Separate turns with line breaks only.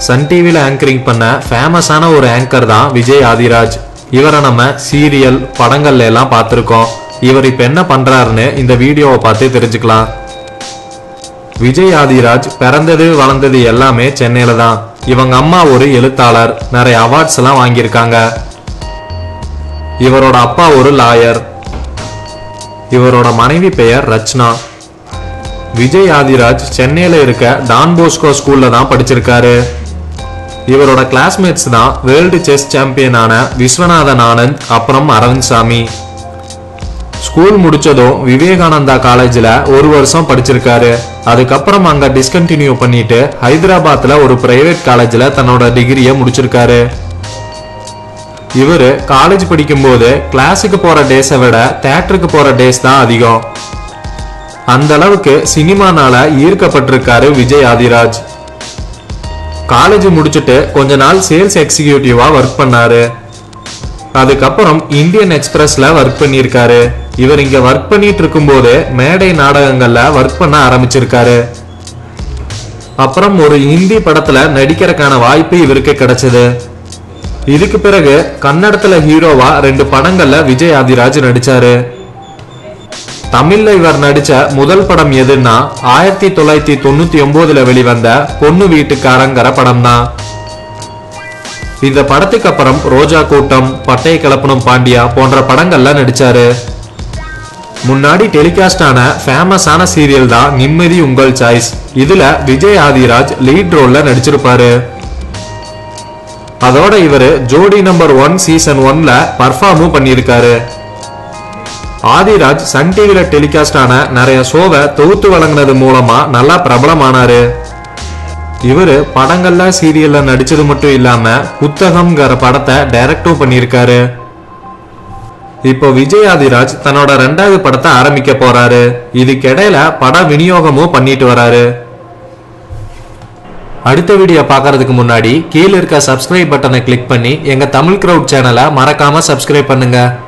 Sun டிவியில் anchoring பண்ண ஃபேமஸான ஒரு ஆங்கர் தான் விஜய் ஆதிராஜ் இவரை நம்ம சீரியல் படங்கள்ல எல்லாம் பார்த்துருக்கோம் இவர் இப்போ என்ன பண்றாருன்னு இந்த வீடியோவை பார்த்து தெரிஞ்சுக்கலாம் விஜய் ஆதிராஜ் பிறந்தது வளர்ந்தது எல்லாமே சென்னையில தான் இவங்க அம்மா ஒரு எழுத்தாளர் நிறைய அவார்ட்ஸ் எல்லாம் வாங்கியிருக்காங்க இவரோட அப்பா ஒரு லாயர் இவரோட மனைவி பெயர் ரச்னா விஜய் ஆதிராஜ் சென்னையில இருக்க டான் போஸ்கோ ஸ்கூல்ல தான் படிச்சிருக்காரு இவரோட கிளாஸ்மேட்ஸ் தான் வேர்ல்டு செஸ் சாம்பியனான விஸ்வநாதன் ஆனந்த் அப்புறம் அரவிந்த் சாமி ஸ்கூல் முடிச்சதும் விவேகானந்தா காலேஜ்ல ஒரு வருஷம் படிச்சிருக்காரு அதுக்கப்புறம் அங்க டிஸ்கண்டினியூ பண்ணிட்டு ஹைதராபாத்ல ஒரு பிரைவேட் காலேஜ்ல தன்னோட டிகிரியை முடிச்சிருக்காரு இவரு காலேஜ் படிக்கும்போது கிளாஸுக்கு போற டேஸை விட தேட்டருக்கு போற டேஸ் தான் அதிகம் அந்த அளவுக்கு சினிமானால ஈர்க்கப்பட்டிருக்காரு விஜய் ஆதிராஜ் காலேஜ் முடிச்சுட்டு கொஞ்ச நாள் சேல்ஸ் எக்ஸிகியூட்டிவா ஒர்க் பண்ணாரு அதுக்கப்புறம் இந்தியன் எக்ஸ்பிரஸ்ல ஒர்க் பண்ணியிருக்காரு இவர் இங்க ஒர்க் பண்ணிட்டு இருக்கும்போது மேடை நாடகங்கள்ல ஒர்க் பண்ண ஆரம்பிச்சிருக்காரு அப்புறம் ஒரு ஹிந்தி படத்துல நடிக்கிறதுக்கான வாய்ப்பு இவருக்கு கிடைச்சது இதுக்கு பிறகு கன்னடத்துல ஹீரோவா ரெண்டு படங்கள்ல விஜய் ஆதிராஜ் நடிச்சாரு தமிழ்ல இவர் நடிச்ச முதல் படம் எதுன்னா ஆயிரத்தி தொள்ளாயிரத்தி தொண்ணூத்தி ஒன்பதுல வெளிவந்த பொண்ணு வீட்டுக்காரங்கிற படம் தான் இந்த படத்துக்கு அப்புறம் ரோஜா கூட்டம் பட்டை கலப்பனம் பாண்டியா போன்ற படங்கள்ல நடிச்சாரு முன்னாடி டெலிகாஸ்ட் ஆன ஃபேமஸான சீரியல் தான் நிம்மதி உங்கள் சாய்ஸ் இதுல விஜய் ஆதிராஜ் லீட் ரோல்ல நடிச்சிருப்பாரு அதோட இவரு ஜோடி நம்பர் ஒன் சீசன் ஒன்ல பர்ஃபார்மும் பண்ணியிருக்காரு ஆதிராஜ் சன் டிவில டெலிகாஸ்ட் ஆன நிறைய ஷோவை தொகுத்து வழங்கினது மூலமா நல்லா பிரபலமானாரு இவரு படங்கள்ல சீரியல்ல நடிச்சது மட்டும் இல்லாம புத்தகம்ங்கிற படத்தை டைரக்டும் பண்ணியிருக்காரு இப்போ விஜய் ஆதிராஜ் தன்னோட ரெண்டாவது படத்தை ஆரம்பிக்க போறாரு இதுக்கிடையில பட விநியோகமும் பண்ணிட்டு வராரு அடுத்த வீடியோ பார்க்கறதுக்கு முன்னாடி கீழே இருக்க சப்ஸ்கிரைப் பட்டனை கிளிக் பண்ணி எங்க தமிழ் கிரவுட் சேனலை மறக்காம சப்ஸ்கிரைப் பண்ணுங்க